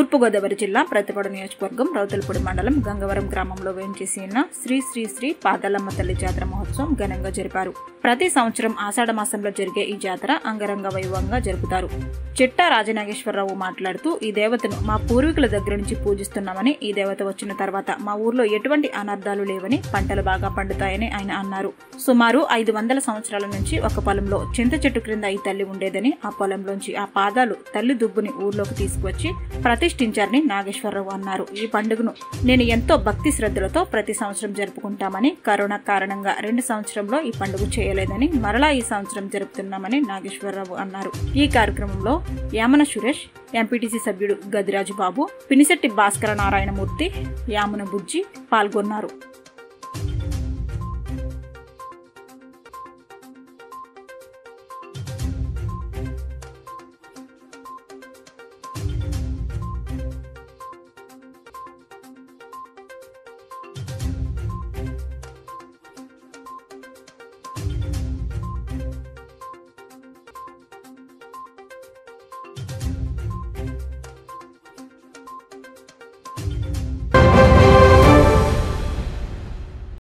తూర్పుగోదావరి జిల్లా ప్రతిపాడు నియోజకవర్గం రౌతులపూడి మండలం గంగవరం గ్రామంలో వేంచేసి ఉన్న శ్రీ శ్రీ శ్రీ పాదాలమ్మ తల్లి జాతర మహోత్సవం ఘనంగా జరిపారు ప్రతి సంవత్సరం ఆషాఢ మాసంలో జరిగే ఈ జాతర అంగరంగ వైభవంగా జరుపుతారు చిట్టా రాజనాగేశ్వరరావు మాట్లాడుతూ ఈ దేవతను మా పూర్వీకుల దగ్గర నుంచి పూజిస్తున్నామని ఈ దేవత వచ్చిన తర్వాత మా ఊర్లో ఎటువంటి అనర్థాలు లేవని పంటలు బాగా పండుతాయని ఆయన అన్నారు సుమారు ఐదు వందల సంవత్సరాల నుంచి ఒక పొలంలో చింత చెట్టు క్రింద ఈ తల్లి ఉండేదని ఆ పొలంలోంచి ఆ పాదాలు తల్లి దుబ్బుని ఊర్లోకి తీసుకువచ్చి ప్రతిష్ఠించారని నాగేశ్వరరావు అన్నారు ఈ పండుగను నేను ఎంతో భక్తి శ్రద్ధలతో ప్రతి సంవత్సరం జరుపుకుంటామని కరోనా కారణంగా రెండు సంవత్సరంలో ఈ పండుగ చేయలేదని మరలా ఈ సంవత్సరం జరుపుతున్నామని నాగేశ్వరరావు అన్నారు ఈ కార్యక్రమంలో యామన సురేష్ ఎంపీటీసీ సభ్యుడు గదిరాజు బాబు పినిశెట్టి భాస్కర నారాయణమూర్తి యామున బుజ్జి పాల్గొన్నారు